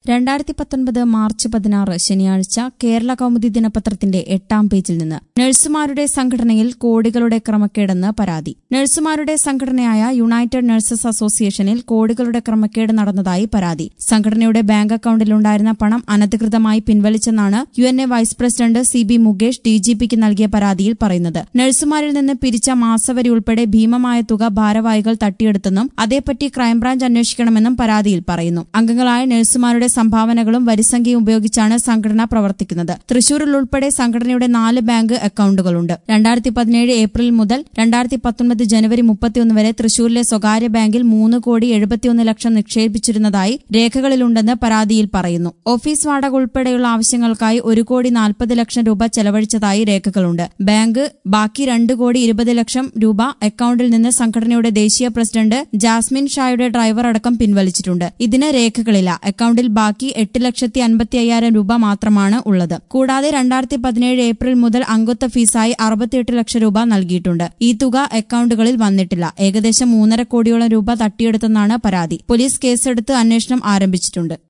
രണ്ടായിരത്തി പത്തൊൻപത് മാർച്ച് പതിനാറ് ശനിയാഴ്ച കേരള കൗമുദി ദിനപത്രത്തിന്റെ എട്ടാം പേജിൽ നിന്ന് നഴ്സുമാരുടെ സംഘടനയിൽ കോടികളുടെ ക്രമക്കേടെന്ന് പരാതി നഴ്സുമാരുടെ സംഘടനയായ യുണൈറ്റഡ് നഴ്സസ് അസോസിയേഷനിൽ കോടികളുടെ ക്രമക്കേട് നടന്നതായി പരാതി സംഘടനയുടെ ബാങ്ക് അക്കൌണ്ടിലുണ്ടായിരുന്ന പണം അനധികൃതമായി പിൻവലിച്ചെന്നാണ് U N A vice president C B Mukesh ഡിജിപിക്ക് നൽകിയ പരാതിയിൽ പറയുന്നത് നഴ്സുമാരിൽ നിന്ന് പിരിച്ച മാസവരി ഉൾപ്പെടെ ഭീമമായ തുക ഭാരവാഹികൾ തട്ടിയെടുത്തെന്നും അതേപ്പറ്റി ക്രൈംബ്രാഞ്ച് അന്വേഷിക്കണമെന്നും പരാതിയിൽ പറയുന്നു അംഗങ്ങളായ നഴ്സുമാരുടെ സംഭാവനകളും വരിസംഖ്യയും ഉപയോഗിച്ചാണ് സംഘടന പ്രവർത്തിക്കുന്നത് തൃശൂരിൽ ഉൾപ്പെടെ സംഘടനയുടെ നാല് ബാങ്ക് അക്കൌണ്ടുകളുണ്ട് രണ്ടായിരത്തി പതിനേഴ് ഏപ്രിൽ മുതൽ രണ്ടായിരത്തി പത്തൊൻപത് ജനുവരി മുപ്പത്തിയൊന്ന് വരെ തൃശൂരിലെ സ്വകാര്യ ബാങ്കിൽ മൂന്ന് കോടി എഴുപത്തിയൊന്ന് ലക്ഷം നിക്ഷേപിച്ചിരുന്നതായി രേഖകളിലുണ്ടെന്ന് പരാതിയിൽ പറയുന്നു ഓഫീസ് വാടക ഉൾപ്പെടെയുള്ള ആവശ്യങ്ങൾക്കായി ഒരു കോടി നാൽപ്പത് ലക്ഷം രൂപ ചെലവഴിച്ചതായി രേഖകളുണ്ട് ബാങ്ക് ബാക്കി രണ്ട് കോടി ഇരുപത് ലക്ഷം രൂപ അക്കൌണ്ടിൽ നിന്ന് സംഘടനയുടെ ദേശീയ പ്രസിഡന്റ് ജാസ്മിൻ ഷായുടെ ഡ്രൈവർ അടക്കം പിൻവലിച്ചിട്ടുണ്ട് ഇതിന് രേഖകളില്ല അക്കൌണ്ടിൽ ബാക്കി എട്ട് ലക്ഷത്തി അൻപത്തി അയ്യായിരം രൂപ മാത്രമാണ് ഉള്ളത് കൂടാതെ രണ്ടായിരത്തി പതിനേഴ് ഏപ്രിൽ മുതൽ അംഗത്വ ഫീസായി അറുപത്തിയെട്ട് ലക്ഷം രൂപ നൽകിയിട്ടുണ്ട് ഈ തുക അക്കൌണ്ടുകളിൽ വന്നിട്ടില്ല ഏകദേശം മൂന്നര കോടിയോളം രൂപ തട്ടിയെടുത്തെന്നാണ് പരാതി പോലീസ് കേസെടുത്ത് അന്വേഷണം ആരംഭിച്ചിട്ടുണ്ട്